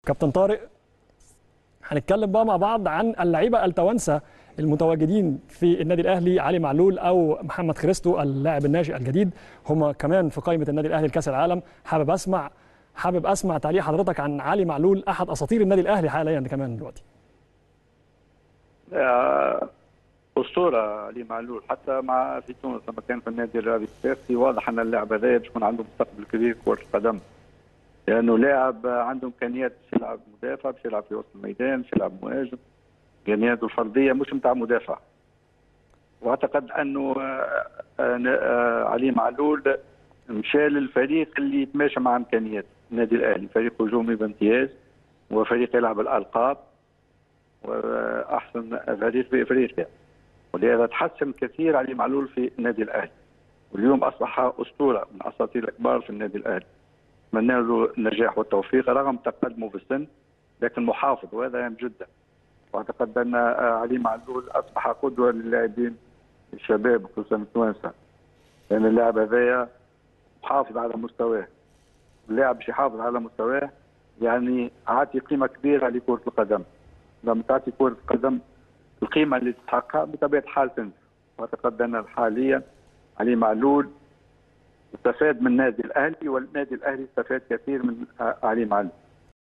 كابتن طارق هنتكلم بقى مع بعض عن اللعيبه التوانسه المتواجدين في النادي الاهلي علي معلول او محمد خريستو اللاعب الناشئ الجديد هم كمان في قائمه النادي الاهلي لكاس العالم حابب اسمع حابب اسمع تعليق حضرتك عن علي معلول احد اساطير النادي الاهلي حاليا كمان دلوقتي آه، اسطوره علي معلول حتى مع في تونس لما كان في النادي الرياضي السياسي واضح ان اللاعب هذا باش يكون عنده مستقبل كبير في كره القدم لانه لاعب عنده امكانيات باش يلعب مدافع باش يلعب في وسط الميدان باش يلعب مهاجم امكانياته الفرديه مش نتاع مدافع واعتقد انه آه، آه، علي معلول مشى للفريق اللي يتماشى مع امكانيات النادي الاهلي فريق هجومي بامتياز وفريق يلعب الالقاب واحسن فريق في افريقيا ولهذا تحسن كثير علي معلول في النادي الاهلي واليوم اصبح اسطوره من اساطير الكبار في النادي الاهلي نتمنى له النجاح والتوفيق رغم تقدمه في السن لكن محافظ وهذا هام جدا واعتقد ان علي معلول اصبح قدوه للاعبين الشباب خصوصا التوانسه لان اللاعب هذايا محافظ على مستواه اللاعب باش يحافظ على مستواه يعني عاطي قيمه كبيره لكره القدم لما تعطي كره القدم القيمه اللي تستحقها بطبيعه الحال تنزل واعتقد ان حاليا علي معلول استفاد من النادي الاهلي والنادي الاهلي استفاد كثير من علي معلول